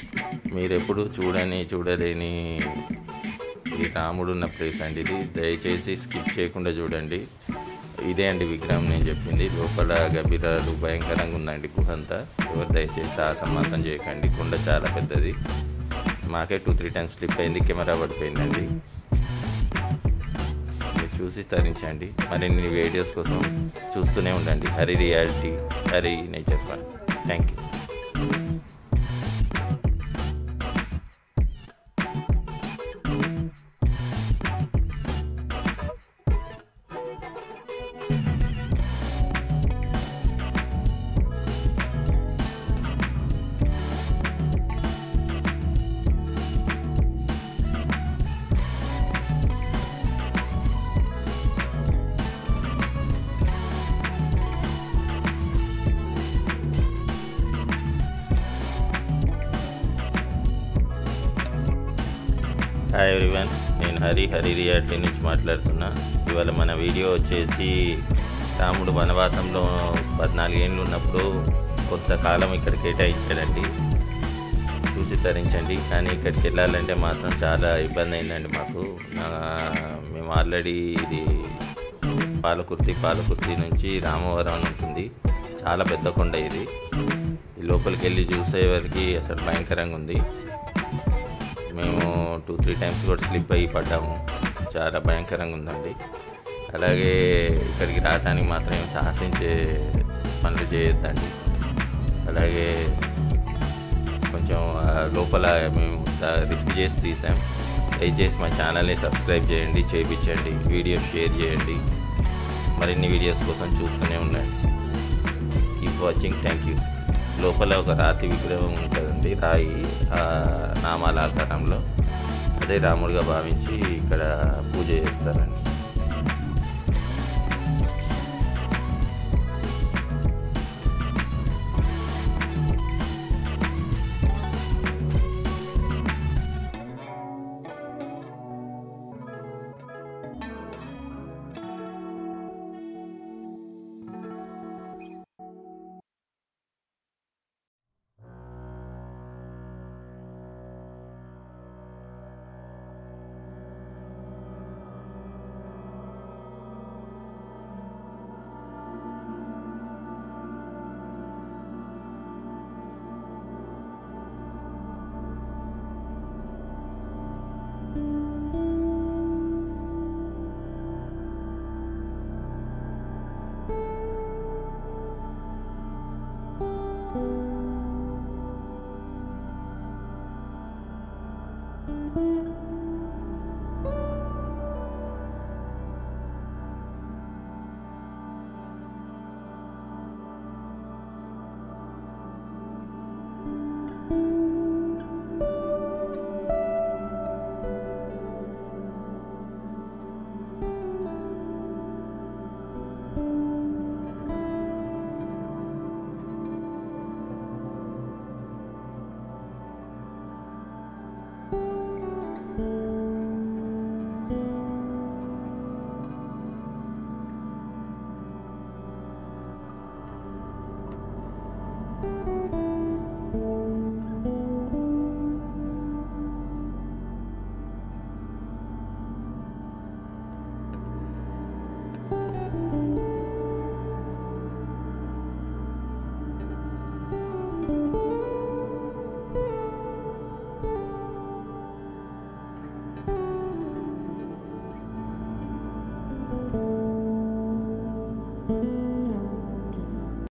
మీరు ఎప్పుడు చూడని చూడలేని ఈ రాముడు ఉన్న ప్లేస్ అండి ఇది దయచేసి స్కిప్ చేయకుండా చూడండి ఇదే అండి విగ్రహం నేను చెప్పింది లోపల గభీరాలు భయంకరంగా ఉందండి గుహ అంతా ఎవరు దయచేసి సాహసం మాత్రం చేయకండి కొండ చాలా పెద్దది మాకే టూ త్రీ టైమ్స్ స్లిప్ అయింది కెమెరా పడిపోయిందండి మీరు చూసి తరించండి మరిన్ని వీడియోస్ కోసం చూస్తూనే ఉండండి Hari reality Hari nature fun thank you hi everyone నేను హరి హరి రియాలిటీ నుంచి మాట్లాడుతున్నా ఇవాళ మన వీడియో వచ్చేసి రాముడు వనవాసంలో పద్నాలుగేళ్ళు ఉన్నప్పుడు కొంతకాలం ఇక్కడ కేటాయించాడండి చూసి తరించండి కానీ ఇక్కడికి వెళ్ళాలంటే మాత్రం చాలా ఇబ్బంది అయిందండి మాకు నా- మేము ఆల్రెడీ ఇది పాలకుర్తి పాలకుర్తి నుంచి రామవరం అని ఉంటుంది చాలా పెద్ద కొండ ఇది ఈ లోపలికి వెళ్ళి చూసేవారికి అసలు భయంకరంగా ఉంది మేము టూ త్రీ టైమ్స్ కూడా స్లిప్ అయ్యి పడ్డాము చాలా భయంకరంగా ఉందండి అలాగే ఇక్కడికి రావడానికి మాత్రం ఏం సాహసించే పనులు చేయొద్దండి అలాగే కొంచెం ఆ, లోపల మేము రిస్క్ చేసి తీసాం దయచేసి మా ఛానల్ని సబ్స్క్రైబ్ చేయండి చేయించండి వీడియోస్ షేర్ చేయండి మరిన్ని వీడియోస్ కోసం చూస్తూనే ఉండండి కీప్ వాచింగ్ థ్యాంక్ యూ లోపల ఒక రాతి విగ్రహం ఉంటుందండి రాయి ఆ నామాల ఆకారంలో అదే రాముడిగా భావించి ఇక్కడ పూజ చేస్తారండి